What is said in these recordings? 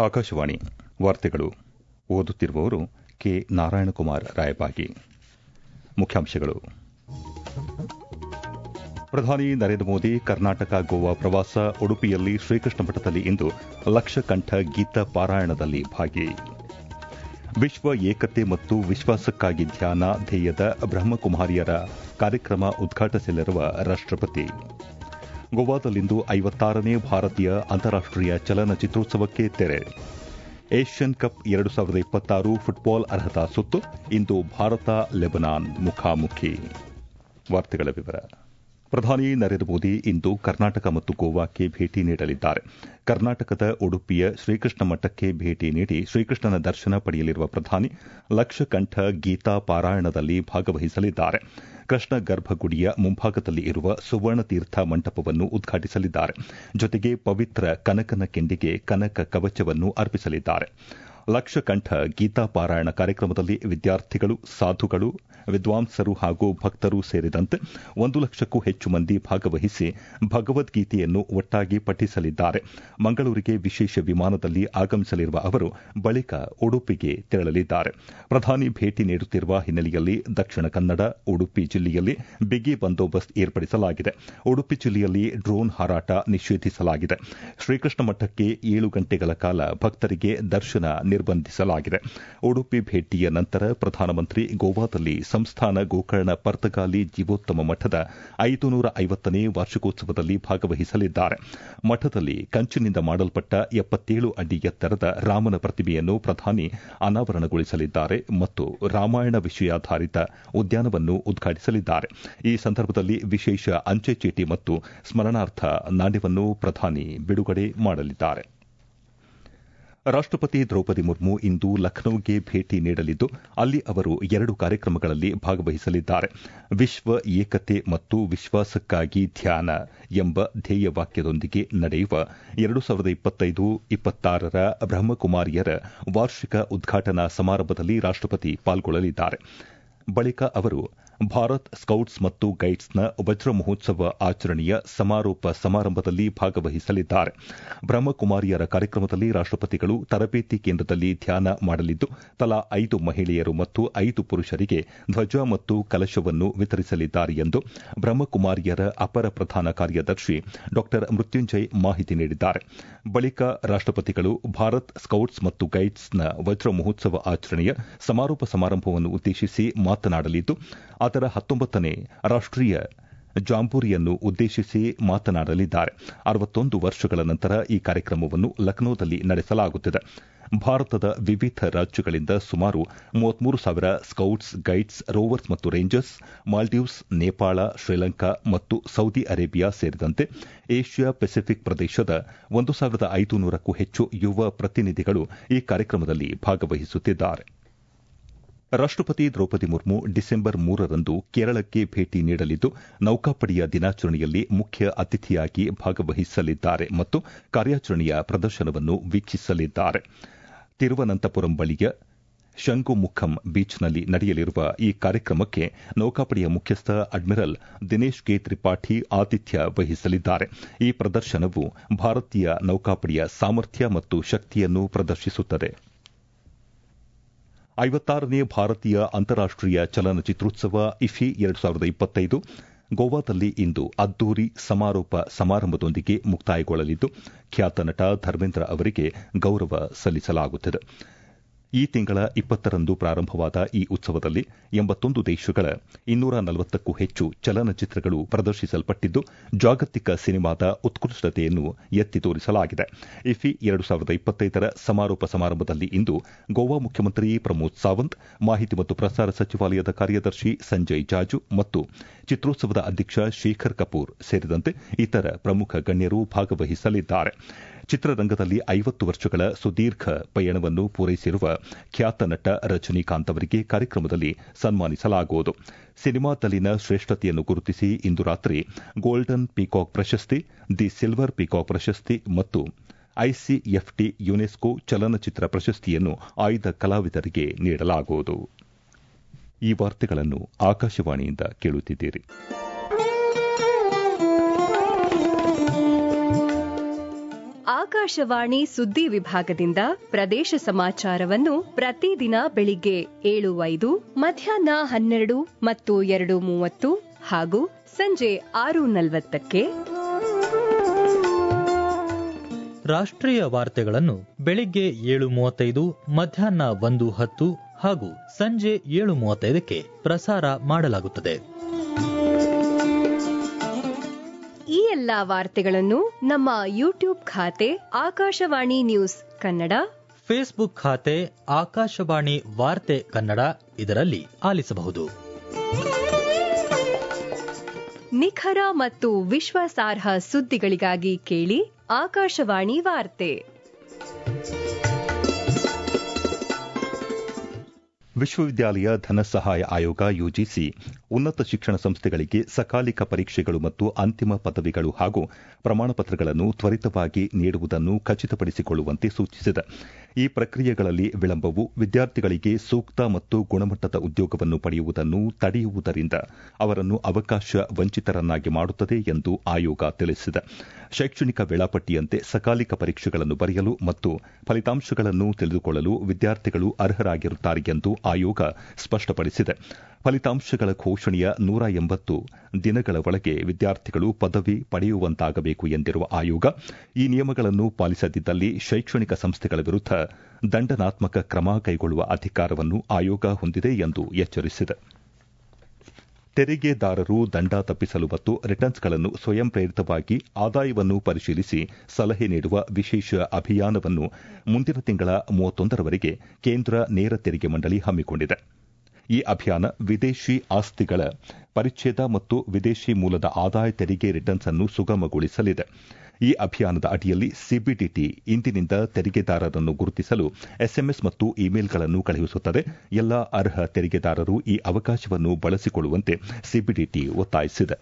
ಆಕಾಶವಾಣಿ ವಾರ್ತೆಗಳು ಓದುತ್ತಿರುವವರು ಕೆ ನಾರಾಯಣಕುಮಾರ್ ರಾಯಬಾಗಿ ಮುಖ್ಯಾಂಶಗಳು ಪ್ರಧಾನಿ ನರೇಂದ್ರ ಮೋದಿ ಕರ್ನಾಟಕ ಗೋವಾ ಪ್ರವಾಸ ಉಡುಪಿಯಲ್ಲಿ ಶ್ರೀಕೃಷ್ಣ ಮಠದಲ್ಲಿ ಇಂದು ಲಕ್ಷಕಂಠ ಗೀತ ಪಾರಾಯಣದಲ್ಲಿ ಭಾಗಿ ವಿಶ್ವ ಏಕತೆ ಮತ್ತು ವಿಶ್ವಾಸಕ್ಕಾಗಿ ಧ್ಯಾನ ಧ್ಯೇಯದ ಬ್ರಹ್ಮಕುಮಾರಿಯರ ಕಾರ್ಯಕ್ರಮ ಉದ್ಘಾಟಿಸಲಿರುವ ರಾಷ್ಟಪತಿ ಗೋವಾದಲ್ಲಿಂದು ಐವತ್ತಾರನೇ ಭಾರತೀಯ ಅಂತಾರಾಷ್ಟೀಯ ಚಲನಚಿತ್ರೋತ್ಸವಕ್ಕೆ ತೆರೆ ಏಷ್ಯನ್ ಕಪ್ ಎರಡು ಸಾವಿರದ ಇಪ್ಪತ್ತಾರು ಫುಟ್ಬಾಲ್ ಅರ್ಹತಾ ಸುತ್ತು ಇಂದು ಭಾರತ ಲೆಬನಾನ್ ಮುಖಾಮುಖಿ ವಾರ್ತೆಗಳ ವಿವರ ಪ್ರಧಾನಿ ನರೇಂದ್ರ ಮೋದಿ ಇಂದು ಕರ್ನಾಟಕ ಮತ್ತು ಗೋವಾಕ್ಕೆ ಭೇಟಿ ನೀಡಲಿದ್ದಾರೆ ಕರ್ನಾಟಕದ ಉಡುಪಿಯ ಶ್ರೀಕೃಷ್ಣ ಮಠಕ್ಕೆ ಭೇಟಿ ನೀಡಿ ಶ್ರೀಕೃಷ್ಣನ ದರ್ಶನ ಪಡೆಯಲಿರುವ ಪ್ರಧಾನಿ ಲಕ್ಷಕಂಠ ಗೀತಾ ಪಾರಾಯಣದಲ್ಲಿ ಭಾಗವಹಿಸಲಿದ್ದಾರೆ ಕೃಷ್ಣ ಗರ್ಭಗುಡಿಯ ಮುಂಭಾಗದಲ್ಲಿ ಇರುವ ಸುವರ್ಣತೀರ್ಥ ಮಂಟಪವನ್ನು ಉದ್ಘಾಟಿಸಲಿದ್ದಾರೆ ಜೊತೆಗೆ ಪವಿತ್ರ ಕನಕನ ಕೆಂಡಿಗೆ ಕನಕ ಕವಚವನ್ನು ಅರ್ಪಿಸಲಿದ್ದಾರೆ ಲಕ್ಷಕಂಠ ಗೀತಾ ಪಾರಾಯಣ ಕಾರ್ಯಕ್ರಮದಲ್ಲಿ ವಿದ್ಯಾರ್ಥಿಗಳು ಸಾಧುಗಳು ವಿದ್ವಾಂಸರು ಹಾಗೂ ಭಕ್ತರು ಸೇರಿದಂತೆ ಒಂದು ಲಕ್ಷಕ್ಕೂ ಹೆಚ್ಚು ಮಂದಿ ಭಾಗವಹಿಸಿ ಭಗವದ್ಗೀತೆಯನ್ನು ಒಟ್ಟಾಗಿ ಪಠಿಸಲಿದ್ದಾರೆ ಮಂಗಳೂರಿಗೆ ವಿಶೇಷ ವಿಮಾನದಲ್ಲಿ ಆಗಮಿಸಲಿರುವ ಅವರು ಬಳಿಕ ಉಡುಪಿಗೆ ತೆರಳಲಿದ್ದಾರೆ ಪ್ರಧಾನಿ ಭೇಟಿ ನೀಡುತ್ತಿರುವ ಹಿನ್ನೆಲೆಯಲ್ಲಿ ದಕ್ಷಿಣ ಕನ್ನಡ ಉಡುಪಿ ಜಿಲ್ಲೆಯಲ್ಲಿ ಬಿಗಿ ಬಂದೋಬಸ್ತ್ ಏರ್ಪಡಿಸಲಾಗಿದೆ ಉಡುಪಿ ಜಿಲ್ಲೆಯಲ್ಲಿ ಡ್ರೋನ್ ಹಾರಾಟ ನಿಷೇಧಿಸಲಾಗಿದೆ ಶ್ರೀಕೃಷ್ಣ ಮಠಕ್ಕೆ ಏಳು ಗಂಟೆಗಳ ಕಾಲ ಭಕ್ತರಿಗೆ ದರ್ಶನ ನಿರ್ಬಂಧಿಸಲಾಗಿದೆ ಉಡುಪಿ ಭೇಟಿಯ ನಂತರ ಪ್ರಧಾನಮಂತ್ರಿ ಗೋವಾದಲ್ಲಿ ಸಂಸ್ಥಾನ ಗೋಕರ್ಣ ಪರ್ತಗಾಲಿ ಜೀವೋತ್ತಮ ಮಠದ ಐದುನೂರ ಐವತ್ತನೇ ವಾರ್ಷಿಕೋತ್ಸವದಲ್ಲಿ ಭಾಗವಹಿಸಲಿದ್ದಾರೆ ಮಠದಲ್ಲಿ ಕಂಚಿನಿಂದ ಮಾಡಲ್ಪಟ್ಟ ಎಪ್ಪತ್ತೇಳು ಅಡಿ ಎತ್ತರದ ರಾಮನ ಪ್ರತಿಮೆಯನ್ನು ಪ್ರಧಾನಿ ಅನಾವರಣಗೊಳಿಸಲಿದ್ದಾರೆ ಮತ್ತು ರಾಮಾಯಣ ವಿಷಯಾಧಾರಿತ ಉದ್ಯಾನವನ್ನು ಉದ್ಘಾಟಿಸಲಿದ್ದಾರೆ ಈ ಸಂದರ್ಭದಲ್ಲಿ ವಿಶೇಷ ಅಂಚೆ ಚೀಟಿ ಮತ್ತು ಸ್ಮರಣಾರ್ಥ ನಾಣ್ಯವನ್ನು ಪ್ರಧಾನಿ ಬಿಡುಗಡೆ ಮಾಡಲಿದ್ದಾರೆ ರಾಷ್ಟಪತಿ ದ್ರೌಪದಿ ಮುರ್ಮು ಇಂದು ಲಖನೌಗೆ ಭೇಟಿ ನೀಡಲಿದ್ದು ಅಲ್ಲಿ ಅವರು ಎರಡು ಕಾರ್ಯಕ್ರಮಗಳಲ್ಲಿ ಭಾಗವಹಿಸಲಿದ್ದಾರೆ ವಿಶ್ವ ಏಕತೆ ಮತ್ತು ವಿಶ್ವಾಸಕ್ಕಾಗಿ ಧ್ಯಾನ ಎಂಬ ಧ್ಯೇಯ ವಾಕ್ಯದೊಂದಿಗೆ ನಡೆಯುವ ಎರಡು ಸಾವಿರದ ಇಪ್ಪತ್ತೈದು ಇಪ್ಪತ್ತಾರರ ಬ್ರಹ್ಮಕುಮಾರಿಯರ ವಾರ್ಷಿಕ ಉದ್ಘಾಟನಾ ಸಮಾರಂಭದಲ್ಲಿ ರಾಷ್ಟಪತಿ ಪಾಲ್ಗೊಳ್ಳಲಿದ್ದಾರೆ ಬಳಿಕ ಅವರು ಭಾರತ್ ಸ್ಕೌಟ್ಸ್ ಮತ್ತು ಗೈಡ್ಸ್ನ ವಜ್ರ ಮಹೋತ್ಸವ ಆಚರಣೆಯ ಸಮಾರೋಪ ಸಮಾರಂಭದಲ್ಲಿ ಭಾಗವಹಿಸಲಿದ್ದಾರೆ ಬ್ರಹ್ಮಕುಮಾರಿಯರ ಕಾರ್ಯಕ್ರಮದಲ್ಲಿ ರಾಷ್ಟಪತಿಗಳು ತರಬೇತಿ ಕೇಂದ್ರದಲ್ಲಿ ಧ್ಯಾನ ಮಾಡಲಿದ್ದು ತಲಾ ಐದು ಮಹಿಳೆಯರು ಮತ್ತು ಐದು ಪುರುಷರಿಗೆ ಧ್ವಜ ಮತ್ತು ಕಲಶವನ್ನು ವಿತರಿಸಲಿದ್ದಾರೆ ಎಂದು ಬ್ರಹ್ಮಕುಮಾರಿಯರ ಅಪರ ಪ್ರಧಾನ ಕಾರ್ಯದರ್ಶಿ ಡಾ ಮೃತ್ಯುಂಜಯ್ ಮಾಹಿತಿ ನೀಡಿದ್ದಾರೆ ಬಳಿಕ ರಾಷ್ಟಪತಿಗಳು ಭಾರತ್ ಸ್ಕೌಟ್ಸ್ ಮತ್ತು ಗೈಡ್ಸ್ನ ವಜ್ರ ಮಹೋತ್ಸವ ಆಚರಣೆಯ ಸಮಾರೋಪ ಸಮಾರಂಭವನ್ನು ಉದ್ದೇಶಿಸಿ ಮಾತನಾಡಲಿದ್ದು ಅದರ ಹತ್ತೊಂಬತ್ತನೇ ರಾಷ್ಟೀಯ ಜಾಂಬೂರಿಯನ್ನು ಉದ್ದೇಶಿಸಿ ಮಾತನಾಡಲಿದ್ದಾರೆ ಅರವತ್ತೊಂದು ವರ್ಷಗಳ ನಂತರ ಈ ಕಾರ್ಯಕ್ರಮವನ್ನು ಲಖನೌದಲ್ಲಿ ನಡೆಸಲಾಗುತ್ತಿದೆ ಭಾರತದ ವಿವಿಧ ರಾಜ್ಯಗಳಿಂದ ಸುಮಾರು ಮೂವತ್ಮೂರು ಸಾವಿರ ಸ್ಕೌಟ್ಸ್ ಗೈಡ್ಸ್ ರೋವರ್ಸ್ ಮತ್ತು ರೇಂಜರ್ಸ್ ಮಾಲ್ಡೀವ್ಸ್ ನೇಪಾಳ ಶ್ರೀಲಂಕಾ ಮತ್ತು ಸೌದಿ ಅರೇಬಿಯಾ ಸೇರಿದಂತೆ ಏಷ್ಯಾ ಪೆಸಿಫಿಕ್ ಪ್ರದೇಶದ ಒಂದು ಸಾವಿರದ ಐದುನೂರಕ್ಕೂ ಹೆಚ್ಚು ಯುವ ಪ್ರತಿನಿಧಿಗಳು ಈ ಕಾರ್ಯಕ್ರಮದಲ್ಲಿ ಭಾಗವಹಿಸುತ್ತಿದ್ದಾರೆ ರಾಷ್ಟಪತಿ ದ್ರೌಪದಿ ಮುರ್ಮು ಡಿಸೆಂಬರ್ ಮೂರರಂದು ಕೇರಳಕ್ಕೆ ಭೇಟಿ ನೀಡಲಿದ್ದು ನೌಕಾಪಡೆಯ ದಿನಾಚರಣೆಯಲ್ಲಿ ಮುಖ್ಯ ಅತಿಥಿಯಾಗಿ ಭಾಗವಹಿಸಲಿದ್ದಾರೆ ಮತ್ತು ಕಾರ್ಯಾಚರಣೆಯ ಪ್ರದರ್ಶನವನ್ನು ವೀಕ್ಷಿಸಲಿದ್ದಾರೆ ತಿರುವನಂತಪುರಂ ಬಳಿಯ ಶಂಗುಮುಖಂ ಬೀಚ್ನಲ್ಲಿ ನಡೆಯಲಿರುವ ಈ ಕಾರ್ಯಕ್ರಮಕ್ಕೆ ನೌಕಾಪಡೆಯ ಮುಖ್ಯಸ್ಥ ಅಡ್ಮಿರಲ್ ದಿನೇಶ್ ಕೆ ತ್ರಿಪಾಠಿ ಆತಿಥ್ಯ ವಹಿಸಲಿದ್ದಾರೆ ಈ ಪ್ರದರ್ಶನವು ಭಾರತೀಯ ನೌಕಾಪಡೆಯ ಸಾಮರ್ಥ್ಯ ಮತ್ತು ಶಕ್ತಿಯನ್ನು ಪ್ರದರ್ಶಿಸುತ್ತದೆ ಐವತ್ತಾರನೇ ಭಾರತೀಯ ಅಂತಾರಾಷ್ಟೀಯ ಚಲನಚಿತ್ರೋತ್ಸವ ಇಫಿ ಎರಡು ಸಾವಿರದ ಇಪ್ಪತ್ತೈದು ಗೋವಾದಲ್ಲಿ ಇಂದು ಅದ್ದೂರಿ ಸಮಾರೋಪ ಸಮಾರಂಭದೊಂದಿಗೆ ಮುಕ್ತಾಯಗೊಳ್ಳಲಿದ್ದು ಖ್ಯಾತ ನಟ ಧರ್ಮೇಂದ್ರ ಅವರಿಗೆ ಗೌರವ ಸಲ್ಲಿಸಲಾಗುತ್ತಿದೆ ಈ ತಿಂಗಳ ಇಪ್ಪತ್ತರಂದು ಪ್ರಾರಂಭವಾದ ಈ ಉತ್ಸವದಲ್ಲಿ ಎಂಬತ್ತೊಂದು ದೇಶಗಳ ಇನ್ನೂರ ನಲವತ್ತಕ್ಕೂ ಹೆಚ್ಚು ಚಲನಚಿತ್ರಗಳು ಪ್ರದರ್ಶಿಸಲ್ಪಟ್ಟಿದ್ದು ಜಾಗತಿಕ ಸಿನಿಮಾದ ಉತ್ಕೃಷ್ಟತೆಯನ್ನು ಎತ್ತಿ ತೋರಿಸಲಾಗಿದೆ ಇಫಿ ಎರಡು ಸಾವಿರದ ಇಪ್ಪತ್ತೈದರ ಸಮಾರೋಪ ಸಮಾರಂಭದಲ್ಲಿ ಇಂದು ಗೋವಾ ಮುಖ್ಯಮಂತ್ರಿ ಪ್ರಮೋದ್ ಸಾವಂತ್ ಮಾಹಿತಿ ಮತ್ತು ಪ್ರಸಾರ ಸಚಿವಾಲಯದ ಕಾರ್ಯದರ್ಶಿ ಸಂಜಯ್ ಜಾಜು ಮತ್ತು ಚಿತ್ರೋತ್ಸವದ ಅಧ್ಯಕ್ಷ ಶೇಖರ್ ಕಪೂರ್ ಸೇರಿದಂತೆ ಇತರ ಪ್ರಮುಖ ಗಣ್ಯರು ಭಾಗವಹಿಸಲಿದ್ದಾರೆ ಚಿತ್ರರಂಗದಲ್ಲಿ ಐವತ್ತು ವರ್ಷಗಳ ಸುದೀರ್ಘ ಪಯಣವನ್ನು ಪೂರೈಸಿರುವ ಖ್ಯಾತ ನಟ ರಜನಿಕಾಂತ್ ಅವರಿಗೆ ಕಾರ್ಯಕ್ರಮದಲ್ಲಿ ಸನ್ಮಾನಿಸಲಾಗುವುದು ಸಿನಿಮಾದಲ್ಲಿನ ಶ್ರೇಷ್ಠತೆಯನ್ನು ಗುರುತಿಸಿ ಇಂದು ರಾತ್ರಿ ಗೋಲ್ಡನ್ ಪೀಕಾಕ್ ಪ್ರಶಸ್ತಿ ದಿ ಸಿಲ್ವರ್ ಪೀಕಾಕ್ ಪ್ರಶಸ್ತಿ ಮತ್ತು ಐಸಿಎಫ್ಟಿ ಯುನೆಸ್ಕೋ ಚಲನಚಿತ್ರ ಪ್ರಶಸ್ತಿಯನ್ನು ಆಯ್ದ ಕಲಾವಿದರಿಗೆ ನೀಡಲಾಗುವುದು ಈ ವಾರ್ತೆಗಳನ್ನು ಆಕಾಶವಾಣಿಯಿಂದ ಕೇಳುತ್ತಿದ್ದೀರಿ ಆಕಾಶವಾಣಿ ಸುದ್ದಿ ವಿಭಾಗದಿಂದ ಪ್ರದೇಶ ಸಮಾಚಾರವನ್ನು ಪ್ರತಿದಿನ ಬೆಳಿಗ್ಗೆ ಏಳು ಐದು ಮಧ್ಯಾಹ್ನ ಹನ್ನೆರಡು ಮತ್ತು ಎರಡು ಮೂವತ್ತು ಹಾಗೂ ಸಂಜೆ ಆರು ನಲವತ್ತಕ್ಕೆ ರಾಷ್ಟ್ರೀಯ ವಾರ್ತೆಗಳನ್ನು ಬೆಳಿಗ್ಗೆ ಏಳು ಮೂವತ್ತೈದು ಮಧ್ಯಾಹ್ನ ಒಂದು ಹತ್ತು ಹಾಗೂ ಸಂಜೆ ಏಳು ಮೂವತ್ತೈದಕ್ಕೆ ಪ್ರಸಾರ ಮಾಡಲಾಗುತ್ತದೆ ಈ ಎಲ್ಲಾ ವಾರ್ತೆಗಳನ್ನು ನಮ್ಮ ಯೂಟ್ಯೂಬ್ ಖಾತೆ ಆಕಾಶವಾಣಿ ನ್ಯೂಸ್ ಕನ್ನಡ ಫೇಸ್ಬುಕ್ ಖಾತೆ ಆಕಾಶವಾಣಿ ವಾರ್ತೆ ಕನ್ನಡ ಇದರಲ್ಲಿ ಆಲಿಸಬಹುದು ನಿಖರ ಮತ್ತು ವಿಶ್ವಾಸಾರ್ಹ ಸುದ್ದಿಗಳಿಗಾಗಿ ಕೇಳಿ ಆಕಾಶವಾಣಿ ವಾರ್ತೆ ವಿಶ್ವವಿದ್ಯಾಲಯ ಧನಸಹಾಯ ಆಯೋಗ ಯುಜಿಸಿ ಉನ್ನತ ಶಿಕ್ಷಣ ಸಂಸ್ಥೆಗಳಿಗೆ ಸಕಾಲಿಕ ಪರೀಕ್ಷೆಗಳು ಮತ್ತು ಅಂತಿಮ ಪದವಿಗಳು ಹಾಗೂ ಪ್ರಮಾಣಪತ್ರಗಳನ್ನು ತ್ವರಿತವಾಗಿ ನೀಡುವುದನ್ನು ಖಚಿತಪಡಿಸಿಕೊಳ್ಳುವಂತೆ ಸೂಚಿಸಿದೆ ಈ ಪ್ರಕ್ರಿಯೆಗಳಲ್ಲಿ ವಿಳಂಬವು ವಿದ್ಯಾರ್ಥಿಗಳಿಗೆ ಸೂಕ್ತ ಮತ್ತು ಗುಣಮಟ್ಟದ ಉದ್ಯೋಗವನ್ನು ಪಡೆಯುವುದನ್ನು ತಡೆಯುವುದರಿಂದ ಅವರನ್ನು ಅವಕಾಶ ವಂಚಿತರನ್ನಾಗಿ ಮಾಡುತ್ತದೆ ಎಂದು ಆಯೋಗ ತಿಳಿಸಿದೆ ಶೈಕ್ಷಣಿಕ ವೇಳಾಪಟ್ಟಿಯಂತೆ ಸಕಾಲಿಕ ಪರೀಕ್ಷೆಗಳನ್ನು ಬರೆಯಲು ಮತ್ತು ಫಲಿತಾಂಶಗಳನ್ನು ತಿಳಿದುಕೊಳ್ಳಲು ವಿದ್ಯಾರ್ಥಿಗಳು ಅರ್ಹರಾಗಿರುತ್ತಾರೆ ಎಂದು ಆಯೋಗ ಸ್ಪಷ್ಟಪಡಿಸಿದೆ ಫಲಿತಾಂಶಗಳ ಘೋಷಣೆಯ ನೂರ ಎಂಬತ್ತು ದಿನಗಳ ಒಳಗೆ ವಿದ್ಯಾರ್ಥಿಗಳು ಪದವಿ ಪಡೆಯುವಂತಾಗಬೇಕು ಎಂದಿರುವ ಆಯೋಗ ಈ ನಿಯಮಗಳನ್ನು ಪಾಲಿಸದಿದ್ದಲ್ಲಿ ಶೈಕ್ಷಣಿಕ ಸಂಸ್ಥೆಗಳ ವಿರುದ್ಧ ದಂಡನಾತ್ಮಕ ಕ್ರಮ ಕೈಗೊಳ್ಳುವ ಅಧಿಕಾರವನ್ನು ಆಯೋಗ ಹೊಂದಿದೆ ಎಂದು ಎಚ್ಚರಿಸಿದೆ ತೆರಿಗೆದಾರರು ದಂಡ ತಪ್ಪಿಸಲು ಮತ್ತು ರಿಟರ್ನ್ಸ್ಗಳನ್ನು ಸ್ವಯಂ ಪ್ರೇರಿತವಾಗಿ ಆದಾಯವನ್ನು ಪರಿಶೀಲಿಸಿ ಸಲಹೆ ನೀಡುವ ವಿಶೇಷ ಅಭಿಯಾನವನ್ನು ಮುಂದಿನ ತಿಂಗಳ ಮೂವತ್ತೊಂದರವರೆಗೆ ಕೇಂದ್ರ ನೇರ ತೆರಿಗೆ ಮಂಡಳಿ ಹಮ್ಮಿಕೊಂಡಿದೆ ಈ ಅಭಿಯಾನ ವಿದೇಶಿ ಆಸ್ತಿಗಳ ಪರಿಚ್ಛೇದ ಮತ್ತು ವಿದೇಶಿ ಮೂಲದ ಆದಾಯ ತೆರಿಗೆ ರಿಟರ್ನ್ಸ್ ಅನ್ನು ಸುಗಮಗೊಳಿಸಲಿದೆ ಈ ಅಭಿಯಾನದ ಅಡಿಯಲ್ಲಿ ಸಿಬಿಡಿಟಿ ಇಂದಿನಿಂದ ತೆರಿಗೆದಾರರನ್ನು ಗುರುತಿಸಲು ಎಸ್ಎಂಎಸ್ ಮತ್ತು ಇಮೇಲ್ಗಳನ್ನು ಕಳುಹಿಸುತ್ತದೆ ಎಲ್ಲ ಅರ್ಹ ತೆರಿಗೆದಾರರು ಈ ಅವಕಾಶವನ್ನು ಬಳಸಿಕೊಳ್ಳುವಂತೆ ಸಿಬಿಡಿಟಿ ಒತ್ತಾಯಿಸಿದೆ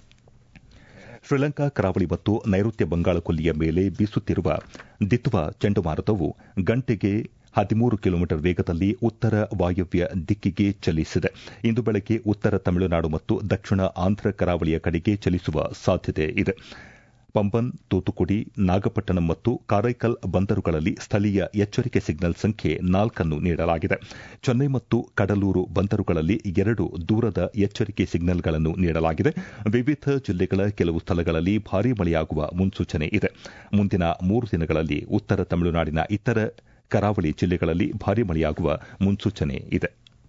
ಶ್ರೀಲಂಕಾ ಕರಾವಳಿ ಮತ್ತು ನೈಋತ್ಯ ಬಂಗಾಳಕೊಲ್ಲಿಯ ಮೇಲೆ ಬೀಸುತ್ತಿರುವ ದಿತ್ವಾ ಚಂಡಮಾರುತವು ಗಂಟೆಗೆ ಹದಿಮೂರು ಕಿಲೋಮೀಟರ್ ವೇಗದಲ್ಲಿ ಉತ್ತರ ವಾಯವ್ಯ ದಿಕ್ಕಿಗೆ ಚಲಿಸಿದೆ ಇಂದು ಬೆಳಗ್ಗೆ ಉತ್ತರ ತಮಿಳುನಾಡು ಮತ್ತು ದಕ್ಷಿಣ ಆಂಧ್ರ ಕರಾವಳಿಯ ಕಡೆಗೆ ಚಲಿಸುವ ಸಾಧ್ಯತೆ ಇದೆ ಪಂಬನ್ ತೂತುಕುಡಿ ನಾಗಪಟ್ಟಣಂ ಮತ್ತು ಕಾರೈಕಲ್ ಬಂದರುಗಳಲ್ಲಿ ಸ್ಥಳೀಯ ಎಚ್ಚರಿಕೆ ಸಿಗ್ನಲ್ ಸಂಖ್ಯೆ ನಾಲ್ಕನ್ನು ನೀಡಲಾಗಿದೆ ಚೆನ್ನೈ ಮತ್ತು ಕಡಲೂರು ಬಂದರುಗಳಲ್ಲಿ ಎರಡು ದೂರದ ಎಚ್ಚರಿಕೆ ಸಿಗ್ನಲ್ಗಳನ್ನು ನೀಡಲಾಗಿದೆ ವಿವಿಧ ಜಿಲ್ಲೆಗಳ ಕೆಲವು ಸ್ಥಳಗಳಲ್ಲಿ ಭಾರೀ ಮಳೆಯಾಗುವ ಮುನ್ಸೂಚನೆ ಇದೆ ಮುಂದಿನ ಮೂರು ದಿನಗಳಲ್ಲಿ ಉತ್ತರ ತಮಿಳುನಾಡಿನ ಇತರ ಕರಾವಳಿ ಜಿಲ್ಲೆಗಳಲ್ಲಿ ಭಾರೀ ಮಳೆಯಾಗುವ ಮುನ್ಸೂಚನೆ ಇದೆ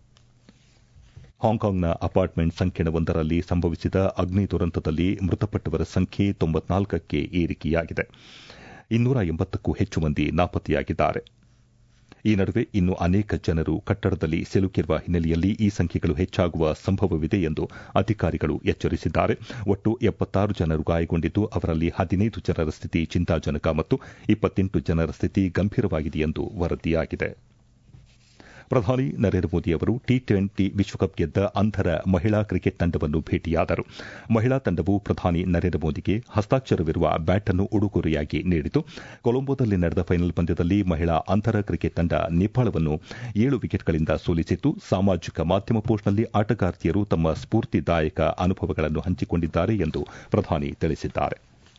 ಹಾಂಕಾಂಗ್ನ ಅಪಾರ್ಟ್ಮೆಂಟ್ ಸಂಕೀರ್ಣವೊಂದರಲ್ಲಿ ಸಂಭವಿಸಿದ ಅಗ್ನಿ ದುರಂತದಲ್ಲಿ ಮೃತಪಟ್ಟವರ ಸಂಖ್ಯೆ ತೊಂಬತ್ನಾಲ್ಕಕ್ಕೆ ಏರಿಕೆಯಾಗಿದೆ ಇನ್ನೂರ ಎಂಬತ್ತಕ್ಕೂ ಹೆಚ್ಚು ಮಂದಿ ನಾಪತ್ತೆಯಾಗಿದ್ದಾರೆ ಈ ನಡುವೆ ಇನ್ನು ಅನೇಕ ಜನರು ಕಟ್ಟಡದಲ್ಲಿ ಸಿಲುಕಿರುವ ಹಿನ್ನೆಲೆಯಲ್ಲಿ ಈ ಸಂಖ್ಯೆಗಳು ಹೆಚ್ಚಾಗುವ ಸಂಭವವಿದೆ ಎಂದು ಅಧಿಕಾರಿಗಳು ಎಚ್ಚರಿಸಿದ್ದಾರೆ ಒಟ್ಟು ಎಪ್ಪತ್ತಾರು ಜನರು ಗಾಯಗೊಂಡಿದ್ದು ಅವರಲ್ಲಿ ಹದಿನೈದು ಜನರ ಸ್ಥಿತಿ ಚಿಂತಾಜನಕ ಮತ್ತು ಇಪ್ಪತ್ತೆಂಟು ಜನರ ಸ್ಥಿತಿ ಗಂಭೀರವಾಗಿದೆ ಎಂದು ವರದಿಯಾಗಿದೆ ಪ್ರಧಾನಿ ನರೇಂದ್ರ ಮೋದಿ ಅವರು ಟಿ ಟ್ವೆಂಟಿ ವಿಶ್ವಕಪ್ ಗೆದ್ದ ಅಂಧರ ಮಹಿಳಾ ಕ್ರಿಕೆಟ್ ತಂಡವನ್ನು ಭೇಟಿಯಾದರು ಮಹಿಳಾ ತಂಡವು ಪ್ರಧಾನಿ ನರೇಂದ್ರ ಮೋದಿಗೆ ಹಸ್ತಾಕ್ಷರವಿರುವ ಬ್ಯಾಟ್ ಅನ್ನು ಉಡುಗೊರೆಯಾಗಿ ನೀಡಿತು ಕೊಲಂಬೋದಲ್ಲಿ ನಡೆದ ಫೈನಲ್ ಪಂದ್ಯದಲ್ಲಿ ಮಹಿಳಾ ಅಂಧರ ಕ್ರಿಕೆಟ್ ತಂಡ ನೇಪಾಳವನ್ನು ಏಳು ವಿಕೆಟ್ಗಳಿಂದ ಸೋಲಿಸಿತ್ತು ಸಾಮಾಜಿಕ ಮಾಧ್ಯಮ ಪೋಸ್ಟ್ನಲ್ಲಿ ಆಟಗಾರ್ತಿಯರು ತಮ್ಮ ಸ್ಫೂರ್ತಿದಾಯಕ ಅನುಭವಗಳನ್ನು ಹಂಚಿಕೊಂಡಿದ್ದಾರೆ ಎಂದು ಪ್ರಧಾನಿ ತಿಳಿಸಿದ್ದಾರೆ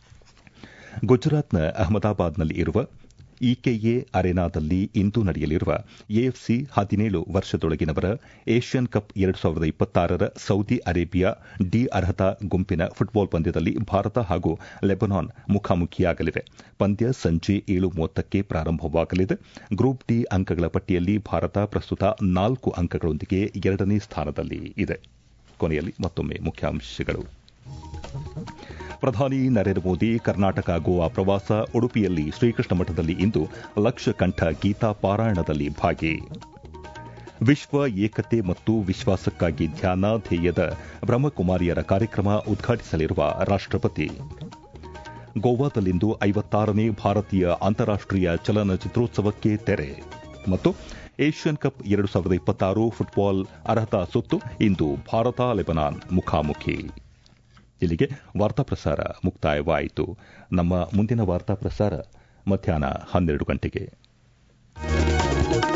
ಗುಜರಾತ್ನ ಅಹಮದಾಬಾದ್ನಲ್ಲಿ ಇರುವ ಇಕೆಎ ಅರೆನಾದಲ್ಲಿ ಇಂದು ನಡೆಯಲಿರುವ ಎಎಫ್ಸಿ ಹದಿನೇಳು ವರ್ಷದೊಳಗಿನವರ ಏಷ್ಯನ್ ಕಪ್ ಎರಡು ಸಾವಿರದ ಇಪ್ಪತ್ತಾರರ ಸೌದಿ ಅರೇಬಿಯಾ ಡಿ ಅರ್ಹತಾ ಗುಂಪಿನ ಫುಟ್ಬಾಲ್ ಪಂದ್ಯದಲ್ಲಿ ಭಾರತ ಹಾಗೂ ಲೆಬನಾನ್ ಮುಖಾಮುಖಿಯಾಗಲಿವೆ ಪಂದ್ಯ ಸಂಜೆ ಏಳು ಮೂವತ್ತಕ್ಕೆ ಪ್ರಾರಂಭವಾಗಲಿದೆ ಗ್ರೂಪ್ ಡಿ ಅಂಕಗಳ ಪಟ್ಟಿಯಲ್ಲಿ ಭಾರತ ಪ್ರಸ್ತುತ ನಾಲ್ಕು ಅಂಕಗಳೊಂದಿಗೆ ಎರಡನೇ ಸ್ಥಾನದಲ್ಲಿ ಇದೆ ಕೊನೆಯಲ್ಲಿ ಮತ್ತೊಮ್ಮೆ ಮುಖ್ಯಾಂಶಗಳು ಪ್ರಧಾನಿ ನರೇಂದ್ರ ಮೋದಿ ಕರ್ನಾಟಕ ಗೋವಾ ಪ್ರವಾಸ ಉಡುಪಿಯಲ್ಲಿ ಶ್ರೀಕೃಷ್ಣ ಮಠದಲ್ಲಿ ಇಂದು ಲಕ್ಷ ಕಂಠ ಗೀತಾ ಪಾರಾಯಣದಲ್ಲಿ ಭಾಗಿ ವಿಶ್ವ ಏಕತೆ ಮತ್ತು ವಿಶ್ವಾಸಕ್ಕಾಗಿ ಧ್ಯಾನ ಧ್ಯೇಯದ ಬ್ರಹ್ಮಕುಮಾರಿಯರ ಕಾರ್ಯಕ್ರಮ ಉದ್ಘಾಟಿಸಲಿರುವ ರಾಷ್ಟಪತಿ ಗೋವಾದಲ್ಲಿಂದು ಐವತ್ತಾರನೇ ಭಾರತೀಯ ಅಂತಾರಾಷ್ಟೀಯ ಚಲನಚಿತ್ರೋತ್ಸವಕ್ಕೆ ತೆರೆ ಮತ್ತು ಏಷ್ಯನ್ ಕಪ್ ಎರಡು ಸಾವಿರದ ಇಪ್ಪತ್ತಾರು ಫುಟ್ಬಾಲ್ ಅರ್ಹತಾ ಸುತ್ತು ಇಂದು ಭಾರತ ಲೆಬನಾನ್ ಮುಖಾಮುಖಿ ಇಲ್ಲಿಗೆ ವಾರ್ತಾ ಪ್ರಸಾರ ಮುಕ್ತಾಯವಾಯಿತು ನಮ್ಮ ಮುಂದಿನ ವಾರ್ತಾ ಪ್ರಸಾರ ಮಧ್ಯಾಹ್ನ ಹನ್ನೆರಡು ಗಂಟೆಗೆ